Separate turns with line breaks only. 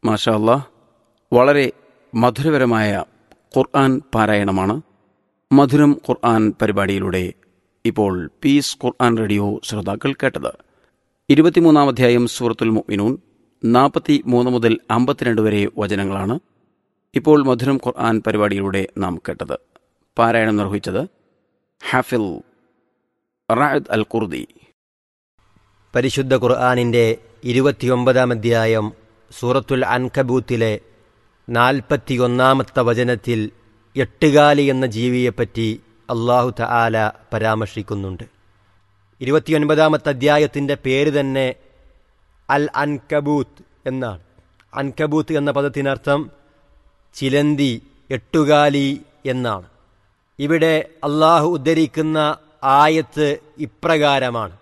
മാഷാ അല്ലാ വളരെ മധുരപരമായ ഖുർആൻ പാരായണമാണ് മധുരം ഖുർആൻ പരിപാടിയിലൂടെ ഇപ്പോൾ പീസ് ഖുർആൻ റേഡിയോ ശ്രോതാക്കൾ കേട്ടത് ഇരുപത്തിമൂന്നാം അധ്യായം സൂറത്തുൽ മുഅ്മിനൂൻ നാൽപ്പത്തി മൂന്ന് മുതൽ അമ്പത്തിരണ്ട് വരെ വചനങ്ങളാണ് ഇപ്പോൾ മധുരം ഖുർആൻ പരിപാടിയിലൂടെ നാം കേട്ടത് പാരായണം നിർവഹിച്ചത് ഹാഫിൽ റായദ് അൽ ഖുർദി
പരിശുദ്ധ ഖുർആാനിൻ്റെ ഇരുപത്തിയൊമ്പതാം അധ്യായം സൂറത്തുൽ അൻകബൂത്തിലെ നാൽപ്പത്തിയൊന്നാമത്തെ വചനത്തിൽ എട്ടുകാലി എന്ന ജീവിയെപ്പറ്റി അള്ളാഹു തആല പരാമർശിക്കുന്നുണ്ട് ഇരുപത്തിയൊൻപതാമത്തെ അധ്യായത്തിൻ്റെ പേര് തന്നെ അൽ അൻകബൂത്ത് എന്നാണ് അൻകബൂത്ത് എന്ന പദത്തിനർത്ഥം ചിലന്തി എട്ടുകാലി എന്നാണ് ഇവിടെ അള്ളാഹു ഉദ്ധരിക്കുന്ന ആയത്ത് ഇപ്രകാരമാണ്